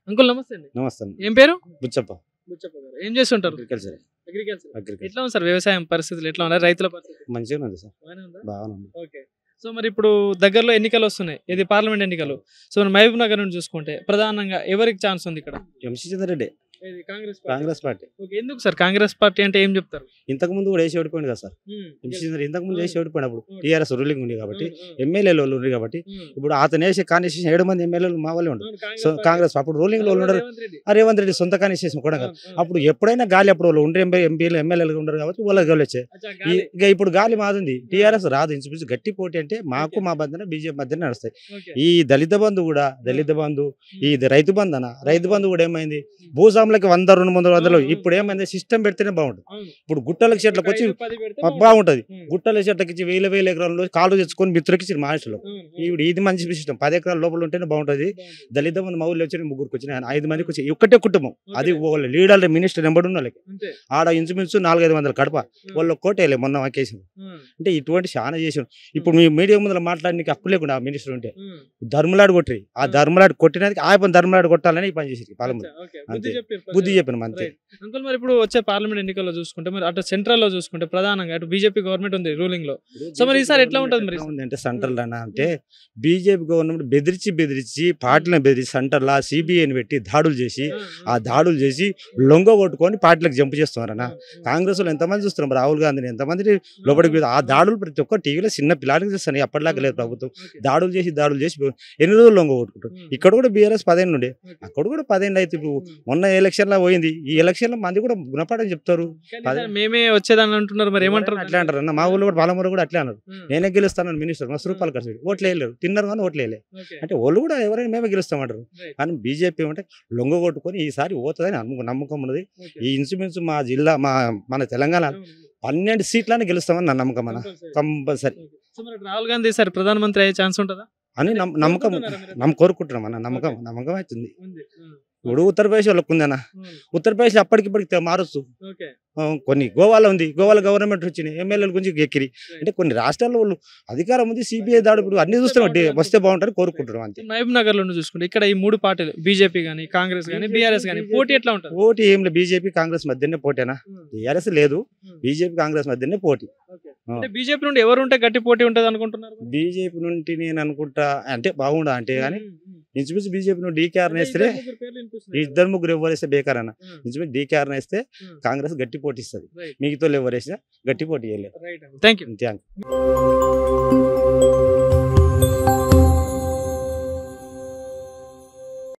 Uncle నమస్తే అండి నమస్తే ఏం పేరు బుచ్చప్ప బుచ్చప్ప గారు ఏం చేస్తుంటారు అగ్రికల్చర్ అగ్రికల్చర్ అగ్రికల్చర్ ఎట్లా ఉంది సార్ వ్యవసాయం పరిస్థితులు ఎట్లా ఉన్నాయి రైతుల పరిస్థితి మంచిగా ఉంది సార్ బాగానే ఉందా బాగానే ఉంది ఓకే సో మరి ఇప్పుడు దగ్గరలో ఎన్నికలు వస్తున్నాయి ఇది పార్లమెంట్ ఎన్నికలు సో మరి మహబూబ్ నగర్ నుంచి చూసుకుంటే ప్రధానంగా ఎవరికి ఛాన్స్ ఉంది ఇక్కడ ఎంసీ చంద్రెడ్డి ఏది కాంగ్రెస్ కాంగ్రెస్ పార్టీ ఓకే ఎందుకు సార్ కాంగ్రెస్ పార్టీ అంటే ఏం చెప్తారు ఇంతకు ముందు కూడా వేసి ఓడిపోయింది కదా సార్ ఎంసీ చంద్ర ఇంతకు ముందు వేసి ఓడిపోయినప్పుడు టీఆర్ఎస్ రూలింగ్ ఉంది కాబట్టి ఎమ్మెల్యేలు వాళ్ళు ఉన్నారు కాబట్టి ఇప్పుడు అతను వేసే కాన్స్టిట్యూషన్ ఏడు మంది ఎమ్మెల్యేలు మా వాళ్ళే ఉండరు సో కాంగ్రెస్ అప్పుడు రూలింగ్ లో ఉండరు ఆ రేవంత్ రెడ్డి సొంత కాన్స్టిట్యూషన్ కూడా కాదు అప్పుడు ఎప్పుడైనా గాలి అప్పుడు వాళ్ళు ఉండరు ఎంపీ ఎంపీలు ఎమ్మెల్యేలు ఉండరు కాబట్టి వాళ్ళకి గాలి వచ్చాయి ఈ- ఇక ఇప్పుడు గాలి మాదుంది టీఆర్ఎస్ రాదు ఇంచుమించు గట్టి పోటీ అంటే మాకు మా మధ్యన బీజేపీ మధ్యన నడుస్తాయి ఈ దళిత బంధు కూడా దళిత బంధు ఈ రైతు బంధు అన్న రైతు బంధు కూడా ఏమైంది భూస్వాములకి వంద రెండు వందల వందలు ఇప్పుడు ఏమైంది సిస్టమ్ పెడితేనే బాగుంటుంది ఇప్పుడు గుట్టల చెట్లకు వచ్చి బాగుంటది గుట్టల చెట్లకి ఇచ్చి వేల వేల ఎకరాల్లో కాలు తెచ్చుకొని మిత్రులకి మనుషులు ఇప్పుడు ఇది మంచి సిస్టమ్ పది ఎకరాల లోపల ఉంటేనే బాగుంటది దళిత మంది మౌలు వచ్చి ముగ్గురికి వచ్చిన ఐదు మందికి వచ్చి ఒక్కటే కుటుంబం అది వాళ్ళ లీడర్ మినిస్టర్ ఎంబడి ఉన్న వాళ్ళకి ఆడ ఇంచుమించు నాలుగైదు వందల కడప వాళ్ళు కోటేలే మొన్న వాకేసింది అంటే ఇటువంటి చాలా చేసాం ఇప్పుడు మీ మీడియా ముందర మాట్లాడడానికి హక్కు లేకుండా ఆ మినిస్టర్ ఉంటే ధర్మలాడు కొట్టి ఆ ధర్మలాడు కొట్టినది ఆ పని ధర్మలాడు కొట్టాలని ఈ పని చేసి పాలన అంతే. బుద్ధి చెప్పిన అంతే అంకుల్ మరి ఇప్పుడు వచ్చే పార్లమెంట్ ఎన్నికల్లో చూసుకుంటే మరి అటు సెంట్రల్ లో చూసుకుంటే ప్రధానంగా అటు బీజేపీ గవర్నమెంట్ ఉంది రూలింగ్ లో సో మరి ఈసారి ఎట్లా ఉంటది మరి? ఎట్లా ఉంది అంటే సెంట్రల్ అన్న అంటే బీజేపీ గవర్నమెంట్ బెదిరించి బెదిరించి పార్టీలను బెదిరించి సెంటర్లా సిబిఐని పెట్టి దాడులు చేసి ఆ దాడులు చేసి లొంగ కొట్టుకొని పార్టీలకు జంప్ చేస్తున్నారన్న కాంగ్రెస్ వాళ్ళు ఎంతమంది చూస్తున్నారు మరి రాహుల్ గాంధీని ఎంతమంది లోపలికి ఆ దాడులు ప్రతి ఒక్క టీవీలో చిన్న పిల్లాడికి చేస్తాను అప్పటిలాగా లేదు ప్రభుత్వం దాడులు చేసి దాడులు చేసి ఎన్ని రోజులు లొంగ కొట్టుకుంటారు ఇక్కడ కూడా బీఆర్ఎస్ పదేళ్ళు ఉండే అక్కడ కూడా పదేళ్ళు అయితే ఇప్పుడు మొన్న ఎలక్షన్ లో పోయింది ఈ ఎలక్షన్ లో మంది కూడా గుణపాఠం చెప్తారు కానీ ఈసారి మేమే వచ్చేదని అంటున్నారు మరి ఏమంటారు అట్లా అంటారు అన్న మా ఊళ్ళో కూడా పాలమూరు కూడా అట్లా అన్నారు నేనే గెలుస్తాను మినిస్టర్ మస్తు రూపాయలు ఖర్చు పెట్టి ఓట్లు వేయలేరు తిన్నారు కానీ ఓట్లు వేయలే అంటే వాళ్ళు కూడా ఎవరైనా మేమే గెలుస్తామంటారు కానీ బీజేపీ ఏమంటే లొంగ కొట్టుకొని ఈసారి పోతుందని నమ్మకం నమ్మకం ఉన్నది ఈ ఇన్సూరెన్స్ మా జిల్లా మా మన తెలంగాణ పన్నెండు సీట్లని గెలుస్తామని నా నమ్మకం అన్న కంపల్సరీ సో మరి రాహుల్ గాంధీ సార్ ప్రధానమంత్రి అయ్యే ఛాన్స్ ఉంటుందా అని నమ్మ- నమ్మకం కోరుకుంటున్నారా మీరు? నమ్మ కోరుకుంటున్నాం అన్న నమ్మకం నమ్మకం అవుతుంది ఉంది ఇప్పుడు ఉత్తరప్రదేశ్ వాళ్ళకు ఉందన్న ఉత్తరప్రదేశ్ అప్పటికిప్పటికి మారచ్చు ఓకే ఆ, కొన్ని గోవాలో ఉంది గోవాలో గవర్నమెంట్ వచ్చినాయి ఎమ్మెల్యేల గురించి ఎక్కిరి అంటే కొన్ని రాష్ట్రాల్లో వాళ్ళు అధికారం ఉంది సిబిఐ దాడు ఇప్పుడు అన్ని చూస్తున్నాం డి- వస్తే బాగుంటుంది కోరుకుంటున్నాం అంతే మహబూబ్ నగర్ లో చూసుకుంటే ఇక్కడ ఈ మూడు పార్టీలు బీజేపీ గానీ కాంగ్రెస్ గానీ బీఆర్ఎస్ గానీ పోటీ ఎట్లా ఉంటుంది పోటీ ఏం లేదు బీజేపీ కాంగ్రెస్ మధ్యనే పోటీనా టీఆర్ఎస్ లేదు బీజేపీ కాంగ్రెస్ మధ్యనే పోటీ అంటే బీజేపీ నుండి ఎవరు ఉంటే గట్టి పోటీ ఉంటది అనుకుంటున్నారు మరి? బీజేపీ నుండి నేను అనుకుంటా అంటే బాగుండా అంటే కానీ ఇంచుమించు బీజేపీ నుండి డీకేఆర్ అంటే వేస్తే ఇద్దరు ముగ్గురు పేర్లు వినిపిస్తున్నాయి. ఇద్దరు ముగ్గురు ఎవరు వేస్తే బేకార్ అన్న ఉమ్, ఇంచుమించు డీకేఆర్ వేస్తే ఉమ్, కాంగ్రెస్ గట్టి పోటీ ఇస్తుంది రైట్, మిగతా ఎవరు వేసినా గట్టి పోటీ చేయలేదు రైట్ అండి. Thank you thank